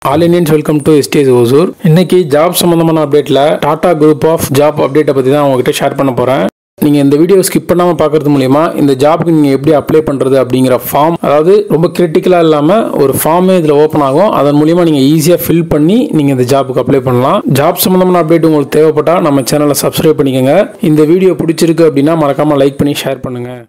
all Indians welcome to STS Hosur இன்னைக்கு job சம்மந்தமான அப்டேட்டில் டாடா குரூப் ஆஃப் ஜாப் அப்டேட்டை பற்றி தான் உங்ககிட்ட ஷேர் பண்ண போகிறேன் நீங்கள் இந்த வீடியோ ஸ்கிப் பண்ணாமல் பார்க்கறது மூலிமா இந்த ஜாப்புக்கு நீங்கள் எப்படி அப்ளை பண்ணுறது அப்படிங்கிற ஃபார்ம் அதாவது ரொம்ப கிரிட்டிக்கலாக இல்லாமல் ஒரு ஃபார்மே இதில் ஓப்பன் ஆகும் அதன் மூலிமா நீங்கள் ஈஸியாக ஃபில் பண்ணி நீங்கள் இந்த ஜாப்புக்கு அப்ளை பண்ணலாம் ஜாப் சம்மந்தமான அப்டேட் உங்களுக்கு தேவைப்பட்டால் நம்ம சேனலை சப்ஸ்கிரைப் பண்ணிக்கோங்க இந்த வீடியோ பிடிச்சிருக்கு அப்படின்னா மறக்காமல் லைக் பண்ணி ஷேர் பண்ணுங்கள்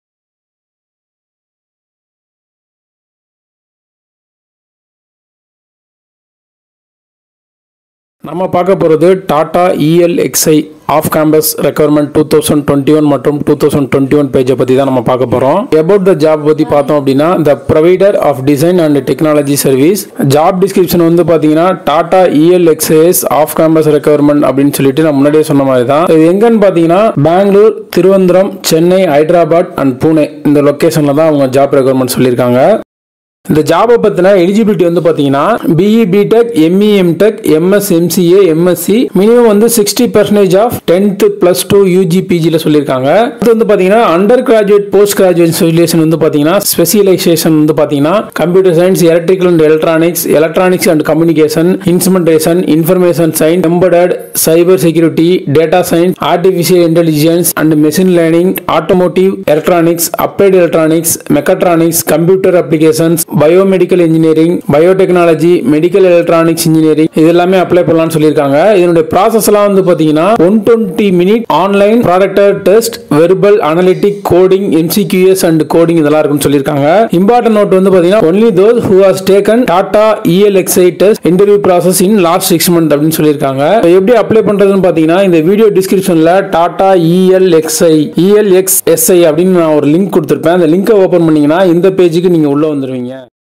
நம்ம பார்க்க போகிறது Tata Elxsi off campus requirement two thousand twenty one மற்றும் டூ தௌசண்ட் டுவெண்ட்டி ஒன் பேஜை பற்றி தான் நம்ம பார்க்க போகிறோம் அபவுட் த ஜாப் பற்றி பார்த்தோம் அப்படின்னா the provider of design and technology service job description வந்து பார்த்தீங்கன்னா Tata Elxsi off campus requirement அப்படின்னு சொல்லிட்டு நான் முன்னாடியே சொன்ன மாதிரி தான் இது எங்கன்னு பார்த்தீங்கன்னா பெங்களூர் திருவனந்தபுரம் சென்னை ஹைதராபாத் அண்ட் பூனே இந்த லொக்கேஷனில் தான் அவங்க ஜாப் ரெக்குவயர்மெண்ட் சொல்லியிருக்காங்க இந்த ஜாபை பற்றின எலிஜிபிலிட்டி வந்து பார்த்தீங்கன்னா BE BTech ME MTech MS MCA MSc minimum வந்து sixty percentage of tenth plus two UG பிஜியில் சொல்லியிருக்காங்க இது வந்து பார்த்தீங்கன்னா under graduate post graduate solution வந்து பார்த்தீங்கன்னா ஸ்பெஷலைசேஷன் வந்து பார்த்தீங்கன்னா computer science electrical and electronics electronics and communication instrumentation information science embedded cyber security data science artificial intelligence and machine learning automotive electronics applied electronics mechatronics computer applications biomedical engineering biotechnology medical electronics engineering இது எல்லாமே apply பண்ணலாம்னு சொல்லியிருக்காங்க இதனுடைய process எல்லாம் வந்து பாத்தீங்கன்னா one twenty minute online proctored test verbal analytic coding MCQs and coding இதெல்லாம் இருக்குன்னு சொல்லியிருக்காங்க இம்பார்ட்டன்ட் நோட் வந்து பாத்தீங்கன்னா only those who has taken Tata Elxsi test interview process in last six month அப்படின்னு சொல்லியிருக்காங்க எப்படி அப்ளை பண்றதுன்னு பாத்தீங்கன்னா இந்த வீடியோ டிஸ்கிரிப்ஷன்ல டாடா இஎல்எக்ஸ்ஐ இஎல்எக்ஸ்எஸ்ஐ அப்படின்னு நான் ஒரு லிங்க் கொடுத்துருப்பேன் அந்த லிங்கை ஓபன் பண்ணீங்கன்னா இந்த பேஜுக்கு நீங்க உள்ள வந்துருவீங்க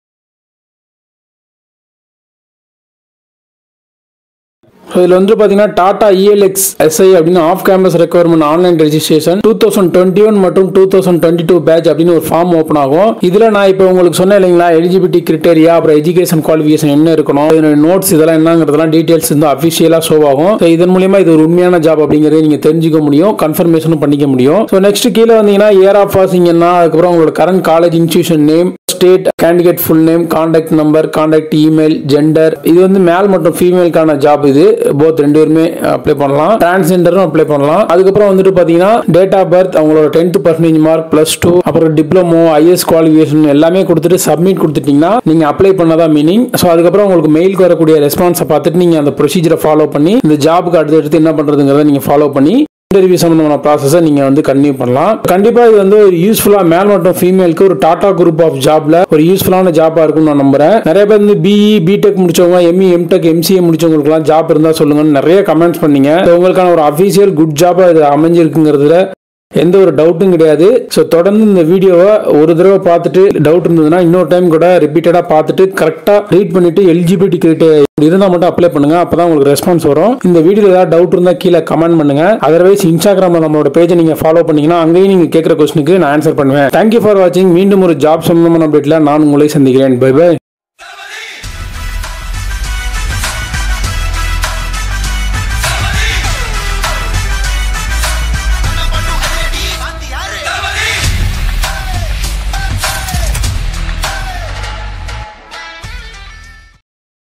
ஸோ இதில் வந்து பார்த்தீங்கன்னா டாடா இஎல்எக்ஸ் எஸ்ஐ அப்படின்னு off campus requirement online registration two thousand twenty one மற்றும் two thousand twenty two batch அப்படின்னு ஒரு ஃபார்ம் ஓப்பன் ஆகும் இதில் நான் இப்போ உங்களுக்கு சொன்னேன் இல்லைங்களா எலிஜிபிலிட்டி கிரிட்டேரியா அப்புறம் எஜுகேஷன் குவாலிஃபிகேஷன் என்ன இருக்கணும் இதனுடைய நோட்ஸ் இதெல்லாம் என்னங்கிறதெல்லாம் டீட்டெயில்ஸ் வந்து அஃபிஷியலாக ஷோ ஆகும் ஸோ இதன் மூலியமா இது ஒரு உண்மையான ஜாப் அப்படிங்கிறத நீங்கள் தெரிஞ்சுக்க முடியும் கன்ஃபர்மேஷனும் பண்ணிக்க முடியும் ஸோ நெக்ஸ்ட் கீழே வந்தீங்கன்னா இயர் ஆஃப் பாசிங் என்ன அதுக்கப்புறம் உங்களோட current college institution name state candidate full name contact number contact email gender இது வந்து மேல் மற்றும் ஃபீமேலுக்கான ஜாப் இது போத் ரெண்டு பேருமே அப்ளை பண்ணலாம் டிரான்ஸ்ஜெண்டரும் அப்ளை பண்ணலாம் அதுக்கப்புறம் வந்துட்டு பாத்தீங்கன்னா டேட் ஆஃப் பர்த் அவங்களோட tenth percentage mark plus two அப்புறம் டிப்ளமோ ஐஎஸ் குவாலிஃபிகேஷன் எல்லாமே கொடுத்துட்டு சப்மிட் கொடுத்துட்டீங்கன்னா நீங்க அப்ளை பண்ணதா மீனிங் ஸோ அதுக்கப்புறம் உங்களுக்கு மெயிலுக்கு வரக்கூடிய ரெஸ்பான்ஸை பார்த்துட்டு நீங்க அந்த ப்ரொசீஜரை ஃபாலோ பண்ணி இந்த ஜாபுக்கு அடுத்து அடுத்து என்ன பண்றதுங்கிறத நீங்க ஃபாலோ பண்ணி இன்டர்வியூ சம்பந்தமான ப்ராசஸை நீங்க வந்து கண்டினியூ பண்ணலாம் கண்டிப்பா இது வந்து ஒரு யூஸ்ஃபுல்லா மேல் மற்றும் ஃபீமேலுக்கு ஒரு டாடா குரூப் ஆஃப் ஜாப்ல ஒரு யூஸ்ஃபுல்லான ஜாபா இருக்கும்னு நான் நம்புறேன் நிறைய பேர் வந்து பிஇ பிடெக் முடிச்சவங்க எம்இ எம்டெக் எம்சிஏ முடிச்சவங்களுக்குலாம் ஜாப் இருந்தா சொல்லுங்கன்னு நிறைய கமெண்ட்ஸ் பண்ணீங்க So, உங்களுக்கான ஒரு அஃபீஷியல் குட் ஜாபா இது அமைஞ்சிருக்குங்கிறதுல எந்த ஒரு டவுட்டும் கிடையாது ஸோ தொடர்ந்து இந்த வீடியோவை ஒரு தடவை பார்த்துட்டு டவுட் இருந்ததுன்னா இன்னொரு டைம் கூட ரிப்பீட்டடாக பார்த்துட்டு கரெக்டாக ரீட் பண்ணிட்டு எலிஜிபிலிட்டி கிரிட்டேரியா இருந்தால் மட்டும் அப்ளை பண்ணுங்க அப்பதான் உங்களுக்கு ரெஸ்பான்ஸ் வரும் இந்த வீடியோ ஏதாவது டவுட் இருந்தால் கீழே கமெண்ட் பண்ணுங்க அதர்வைஸ் இன்ஸ்டாகிராம்ல நம்மளோட பேஜை நீங்க ஃபாலோ பண்ணீங்கன்னா அங்கேயும் நீங்க கேட்குற கொஸ்டினுக்கு நான் ஆன்சர் பண்ணுவேன் தேங்க்யூ ஃபார் வாட்சிங் மீண்டும் ஒரு ஜாப் சம்பந்தமான அப்டேட்ல நான் உங்களை சந்திக்கிறேன் பை பை